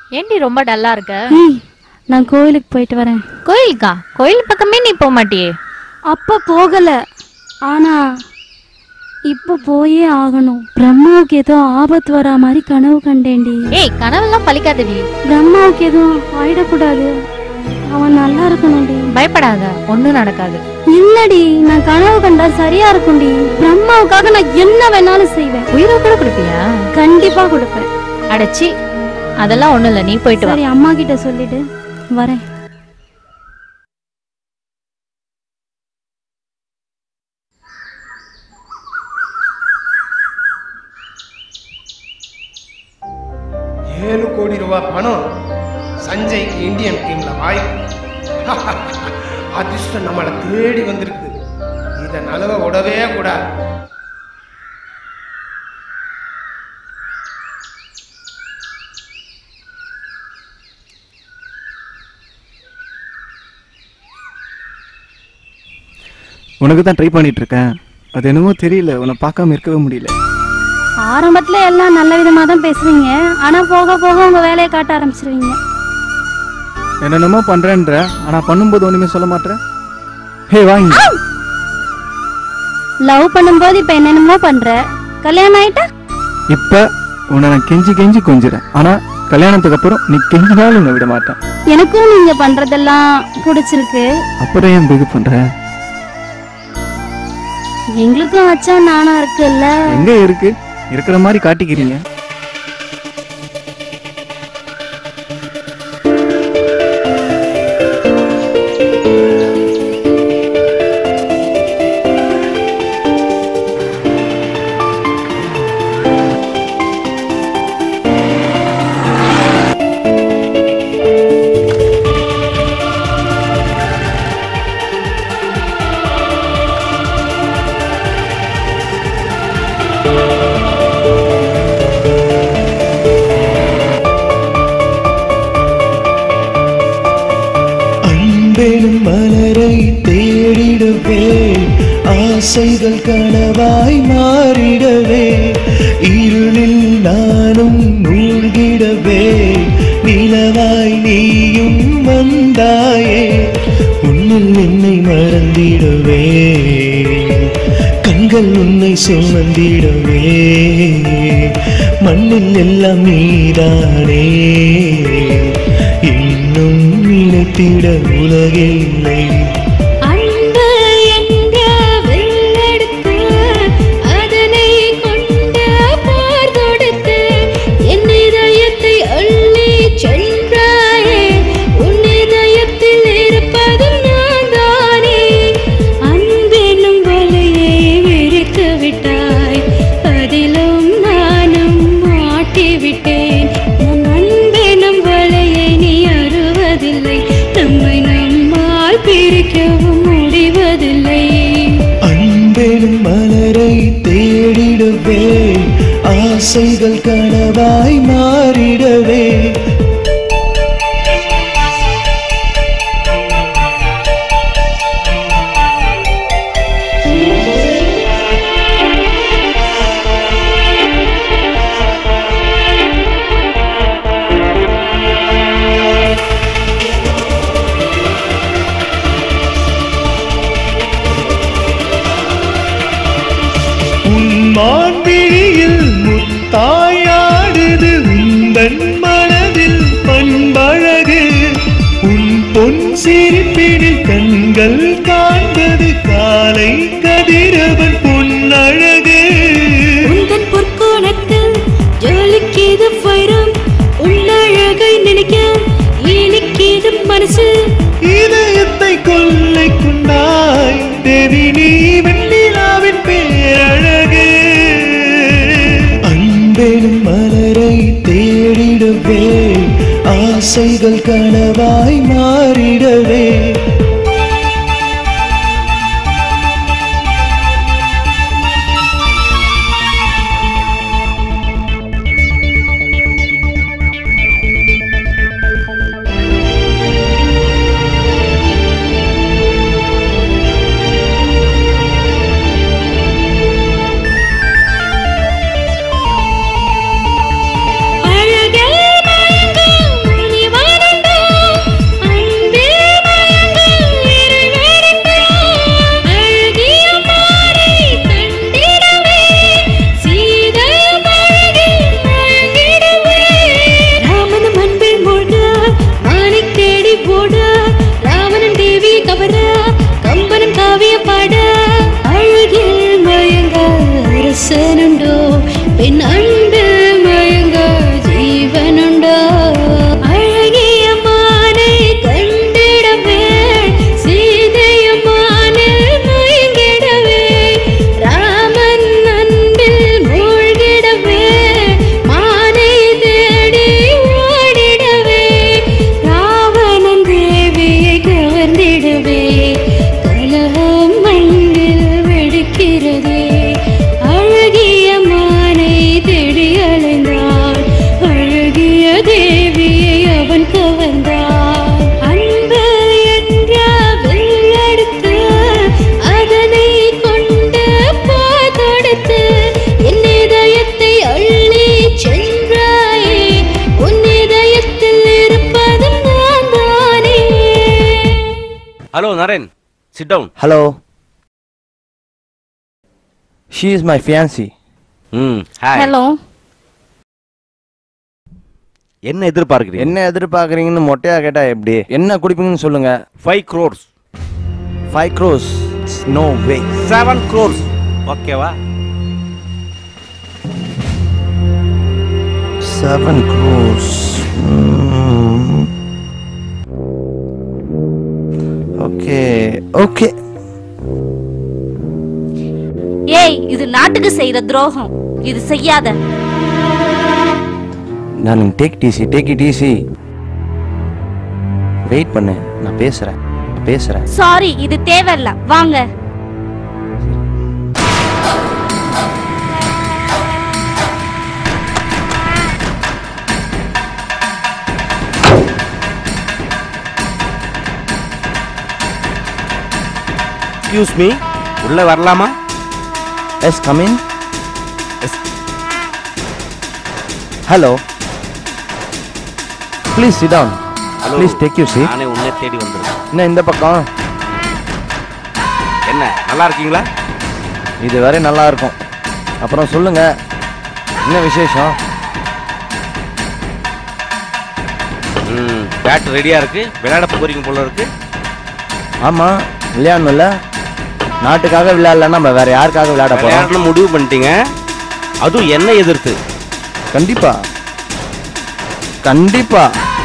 ஏண்டி ரொம்ப டல்லா இருக்க ஏய் நான் கோயிலுக்கு போயிட்டு வரேன் கோயிலுக்கா கோயில் பக்கமே நீ போக மாட்டியே அப்ப போகல ஆனா இப்ப போயே ஆகணும் பிரம்மாவுக்கு ஏதோ ஆபத்து வரா மாதிரி கனவு கண்டேன்டி ஏய் கனவெல்லாம் பலிக்காதடி பிரம்மாவுக்கு எதுவும் ஆயிடக்கூடாது அவன் நல்லா இருக்கணும்டி பயப்படாத ஒண்ணும் நடக்காது இல்லடி நான் கனவு கண்டா சரியா இருக்கும்டி பிரம்மாவுக்காக நான் என்ன வேணாலும் செய்வேன் உயிரை கூட கொடுப்பியா கண்டிப்பா கொடுப்பேன் அடச்சி அதெல்லாம் ஒண்ணும் இல்ல நீ போயிட்டு வா சரி அம்மா கிட்ட சொல்லிட்டு வரேன் ஏழு கோடி ரூபாய் பணம் சஞ்சய்க்கு இந்தியன் டீம்ல வாய்ப்பு அதிர்ஷ்டம் நம்மளை தேடி வந்திருக்குது இதை நழுவ விடவே கூடாது உனக்கு தான் ட்ரை பண்ணிட்டு இருக்கேன் அது என்னமோ தெரியல உன்னை பார்க்காம இருக்கவே முடியல ஆரம்பத்துல எல்லாம் நல்ல விதமா தான் பேசுவீங்க ஆனா போக போக உங்க வேலையை காட்ட ஆரம்பிச்சிருவீங்க என்னென்னமோ பண்றேன்ற ஆனா பண்ணும்போது ஒண்ணுமே சொல்ல மாட்டேற ஹே வாங்க லவ் பண்ணும்போது இப்ப என்னென்னமோ பண்ற கல்யாணம் ஆயிட்டா இப்ப உன்னை நான் கெஞ்சி கெஞ்சி கொஞ்சுறேன் ஆனா கல்யாணத்துக்கு அப்புறம் நீ கெஞ்சினாலும் உன்னை விட மாட்டேன் எனக்கும் நீங்க பண்றதெல்லாம் பிடிச்சிருக்கு அப்புறம் ஏன் பிகு பண்ற எங்களுக்கும் வச்சா நானா இருக்குல்ல எங்க இருக்கு இருக்கிற மாதிரி காட்டிக்கிறீங்க அன்பெனும் மலரை தேடிடவே ஆசைகள் கனவாய் மாறிடவே இருளில் நானும் மூழ்கிடவே நிலவாய் நீயும் வந்தாயே உன்னில் என்னை மறந்திடவே கண்கள் உன்னை சுமந்திடவே மண்ணில் எல்லாம் நீதானே இன்னும் நினைத்திட உலகில்லை அன்பு என்ற வெள்ளெடுத்து அதனை கொண்டு போர் தொடுத்து என் இதயத்தை அள்ளி சென்றாயே உன் இதயத்தில் இருப்பதும் நான் தானே அன்பெனும் வலையை விரித்து விட்டாய் அதிலும் நானும் மாட்டிவிட்டேன் நம் அன்பெனும் வலையை நீ அறுவதில்லை நம்மை நம்மால் பிரிக்கவும் முடிவதில்லை அன்பெனும் மலரை தேடிடவே ஆசைகள் கனவாய் மாறிடவே உன் மான்விழியில் முத்தாயாடுது உந்தன் மனதில் பண்பழகு உன் பொன் சிரிப்பினில் கண்கள் காண்பது காலை கதிரவன் பொன்னழகு உந்தன் பொற்கோணத்தில் ஜொலிக்கிது வைரம் உள்ளழகை நினைக்க இனிக்கிது மனசு இதயத்தை கொள்ளை கொண்டாய் தேவி நீ வெண்ணிலாவின் பேரழகு அன்பெனும் மலரை தேடிடவே ஆசைகள் கனவாய் மாறிடவே அழகே மயங்கும் hello Naren sit down hello she is my fiancee hmm hi hello என்ன எதிர்பார்க்கிறீங்க என்ன எதிர்பார்க்குறீங்கன்னு மொட்டையா கேட்டா எப்படி என்ன குடிப்பீங்கன்னு சொல்லுங்க five crores five crores no way seven crores ஓகேவா செவன் க்ரோஸ் ஓகே ஓகே ஏய் இது நாட்டுக்கு செய்யற துரோகம் இது செய்யாத நான் take DC take it easy wait பண்ணு நான் பேசுறேன் நான் பேசுறேன் சாரி இது தேவையில்ல வாங்க எக்ஸ்கியூஸ் மீ உள்ள வரலாமா yes come in hello please sit down hello please take you seat நானே உன்னை தேடி வந்திருக்கேன் என்ன இந்த பக்கம் என்ன நல்லா இருக்கீங்களா இது வரை நல்லா இருக்கும் அப்புறம் சொல்லுங்க என்ன விசேஷம் ம் பேட் ரெடியா இருக்கு விளையாட போறீங்க போல இருக்கு ஆமா விளையாடணும்ல நாட்டுக்காக விளையாடலன்னா நம்ம வேற யாருக்காக விளையாட போறோம் விளையாடணும் முடிவு பண்ணிட்டீங்க அதுவும் என்ன எதிர்த்து கண்டிப்பா கண்டிப்பா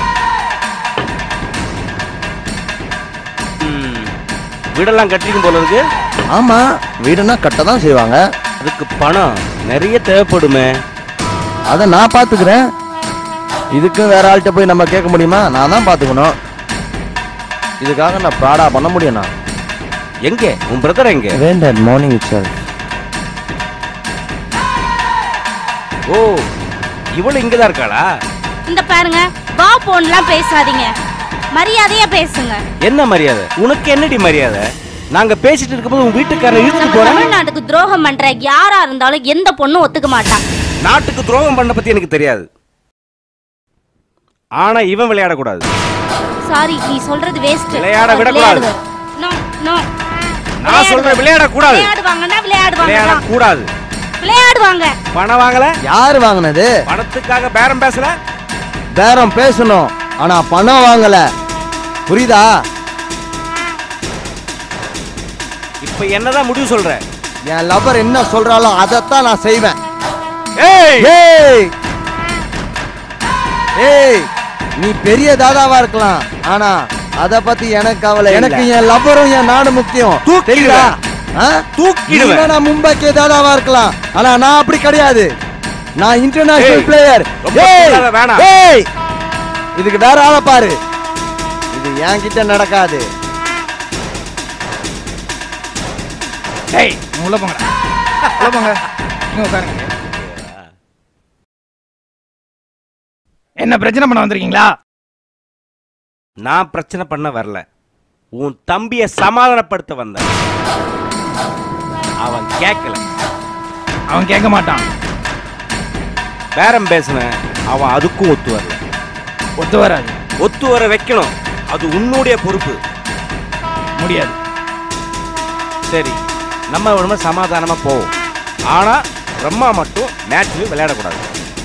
ம், வீடெல்லாம் கட்டிங்க போல இருக்கு ஆமா வீடுனா கட்ட தான் செய்வாங்க அதுக்கு பணம் நிறைய தேவைப்படுமே அதை நான் பாத்துக்கிறேன் இதுக்கும் வேற ஆள்கிட்ட போய் நம்ம கேட்க முடியுமா நான் தான் பாத்துக்கணும் இதுக்காக நான் ப்ராடா பண்ண முடியும் நான் எங்க உன் பிரதர் எங்க வேண்டாம் மார்னிங் இட்ஸ் ஓ இவளு இங்கதான் இருக்காளா இந்த பாருங்க வா போன்லாம் பேசாதீங்க மரியாதையா பேசுங்க என்ன மரியாதை உனக்கு என்னடி மரியாதை நாங்க பேசிட்டு இருக்கும்போது உன் வீட்டுக்காரன் இழுத்துட்டு நம்ம போறேன் தமிழ்நாட்டுக்கு துரோகம் பண்ற யாரா இருந்தாலும் எந்த பொண்ணும் ஒத்துக்க மாட்டா நாட்டுக்கு துரோகம் பண்ண பத்தி எனக்கு தெரியாது ஆனா இவன் விளையாடக்கூடாது சாரி நீ சொல்றது வேஸ்ட் விளையாட விடக்கூடாது. நோ நோ நான் சொல்றேன் விளையாடக்கூடாது விளையாடுவாங்கன்னா விளையாடுவாங்க விளையாடக்கூடாது விளையாடுவாங்க பணம் வாங்கல யார் வாங்கினது பணத்துக்காக பேரம் பேசல பேரம் பேசணும் ஆனா பணம் வாங்கல புரியுதா இப்ப என்னதான் முடிவு சொல்ற என் லவர் என்ன சொல்றாளோ அதைத்தான் நான் செய்வேன் ஏய் ஏய் ஏய் நீ பெரிய தாதாவா இருக்கலாம் ஆனா அத பத்தி எனக்கு கவலை எனக்கு என் லவ்வரும் என் நாடு முக்கியம் தூக்கிடுவேன். தெரியுதா ஆ? தூக்கிடுவேன். நீ வேணா மும்பைக்கு தாதாவா இருக்கலாம் ஆனா நான் அப்படி கிடையாது நான் இன்டர்நேஷனல் ஏய், பிளேயர் ரொம்ப சொல்லாத, வேணாம். ஏய் இதுக்கு வேற ஆளை பாரு இது என்கிட்ட நடக்காது டேய் உள்ள போங்கடா உள்ள போங்க இங்க உட்காருங்க என்ன பிரச்சனை பண்ண வந்திருக்கீங்களா நான் பிரச்சனை பண்ண வரல உன் தம்பிய சமாதானப்படுத்த வந்தேன் அவன் கேட்கல அவன் கேட்க மாட்டான் பேரம் பேசின அவன் அதுக்கும் ஒத்து வரல ஒத்து வராது ஒத்து வர வைக்கணும் அது உன்னுடைய பொறுப்பு முடியாது சரி நம்ம வேணுமா சமாதானமா போவோம் ஆனா பிரம்மா மட்டும் மேட்ச்ல விளையாடக்கூடாது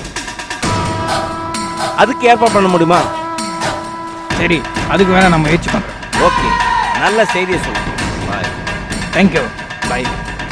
அதுக்கு ஏற்பாடு பண்ண முடியுமா சரி அதுக்கு வேணா நான் முயற்சி பண்றேன் ஓகே நல்ல செய்தியை சொல்லு பாய் தேங்க்யூ பை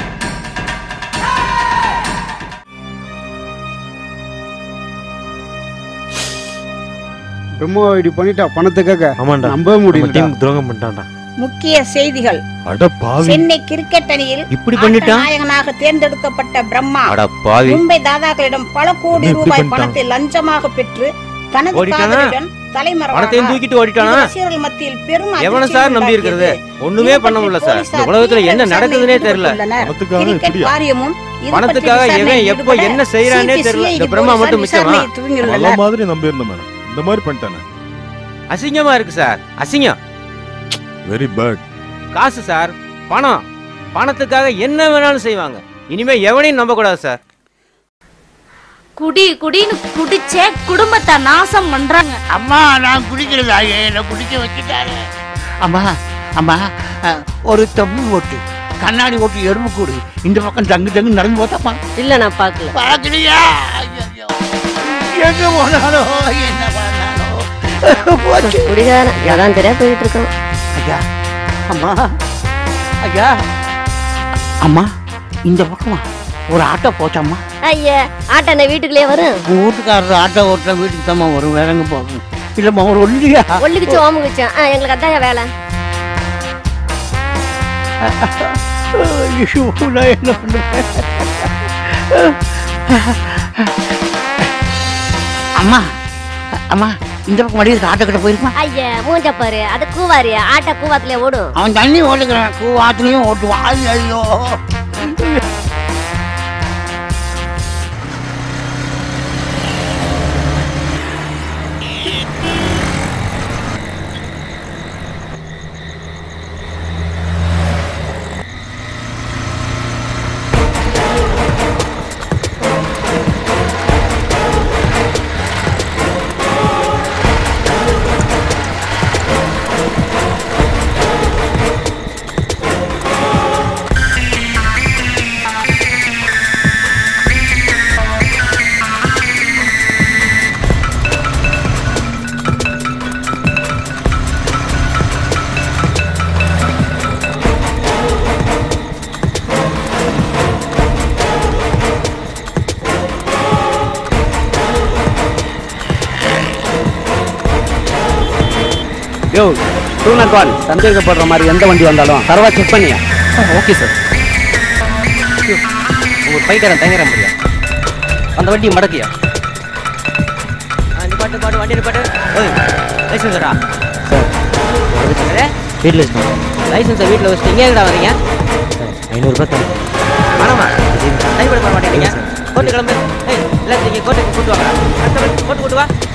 பிரம்மா இப்படி பண்ணிட்டா பணத்துக்காக ஆமாண்டா நம்பவே முடியல டீம் துரோகம் பண்ணிட்டான்டா முக்கிய செய்திகள் அட பாவி சென்னை கிரிக்கெட் அணியில் இப்படி ஆட்ட பண்ணிட்டான் நாயகனாக தேர்ந்தெடுக்கப்பட்ட பிரம்மா அட பாவி மும்பை தாதாக்களிடம் பல கோடி என்ன இப்படி ரூபாய் பண்ணிட்டான்? பணத்தை லஞ்சமாக பெற்று தனது ஓடிட்டானா? காதலியுடன் தலைமறைவானார். பணத்தையும் தூக்கிட்டு ஓடிட்டானா இது ரசிகர்கள் மத்தியில் பெரும் எவனை அதிர்ச்சியை சார் நம்பி இருக்கிறது உண்டாக்கியது. ஒண்ணுமே இது பண்ண பற்றி முடியல சார் இந்த போலீசார் உலகத்துல தீவிர என்ன விசாரணையில் நடக்குதுன்னே தெரியல ஈடுபட்டுள்ளனர். பணத்துக்காக கிரிக்கெட் இப்படியா? வாரியமும் இது பற்றி பணத்துக்காக எவன் விசாரணையில் எப்போ ஈடுபட என்ன செய்யறானே CPCI தெரியல இந்த போலீசார் பிரம்மா மட்டும் மிச்சமா விசாரணையை நல்ல துவங்கியுள்ளனர் மாதிரி நம்பியிருந்தேன் மேடம் இந்த மாதிரி பண்ணிட்டானே அசிங்கமா இருக்கு சார் அசிங்கம் வெரி பேட் காசு சார் பணம் பணத்துக்காக என்ன வேணாலும் செய்வாங்க இனிமே எவனையும் நம்ப கூடாது சார் குடி குடின்னு குடிச்சே குடும்பத்தை நாசம் பண்றாங்க அம்மா நான் குடிக்கிறது என்ன குடிக்க வச்சுட்டாரு அம்மா அம்மா அஹ், ஒரு தம்பு ஓட்டு கண்ணாடி ஓட்டு எறும்பு கூடு இந்த பக்கம் தங்கு தங்கு நடந்து போதாப்பா இல்ல நான் பார்க்கல பார்க்கலையா ஐயையோ. எங்க போனாலோ என்ன பண்ணாலோ போச்சு குடிகாரன் அதான் தெரியா போயிட்டு இருக்கோம் ஐயா அம்மா ஐயா அம்மா இந்த பக்கமா ஒரு ஆட்டோ போச்சாம்மா ஐயா ஆட்டோ என்ன வீட்டுக்குள்ளே வரும் உங்க வீட்டுக்காரர் ஆட்டோ ஓட்டுற வீட்டுக்கு தான் வரும் வேற எங்க போகும் இல்லம்மா ஒரு ஒல்லியா ஒல்லிக்குச்சு ஓமுக்குச்சா ஆ எங்களுக்கு அதான் வேலை ஐயோ, நான் என்ன பண்ணுவேன் அம்மா அம்மா இந்த பக்கம் வழி ஆட்டோ கிட்ட போயிருமா ஐயா மூஞ்ச பாரு அது கூவாரு ஆட்டோ கூவாத்துல ஓடும் அவன் தண்ணி ஓட்டுக்கிறான் கூவாத்துலயும் ஓட்டுவான் ஐயோ யோ டூ நாட் ஒன் சந்தேகப்படுற மாதிரி எந்த வண்டி வந்தாலும் தரவா செக் பண்ணியா ஓகே சார் உங்க பைக்காரன் தயங்குற முடியா அந்த வண்டியை மடக்கியா பாட்டு பாட்டு வண்டி பாட்டு லைசன்ஸரா வீட்டில் லைசன்ஸை வீட்டில் வச்சுட்டு இங்கே எங்கடா வரீங்க ஐநூறுரூபா தரேன் பணமா டைம் எடுக்க மாட்டேங்கிறீங்க கோர்ட்டு கிளம்பு ஏய் எல்லாத்தையும் இங்கே கோர்ட்டுக்கு கூட்டு வாங்க கோர்ட்டு கூட்டு வா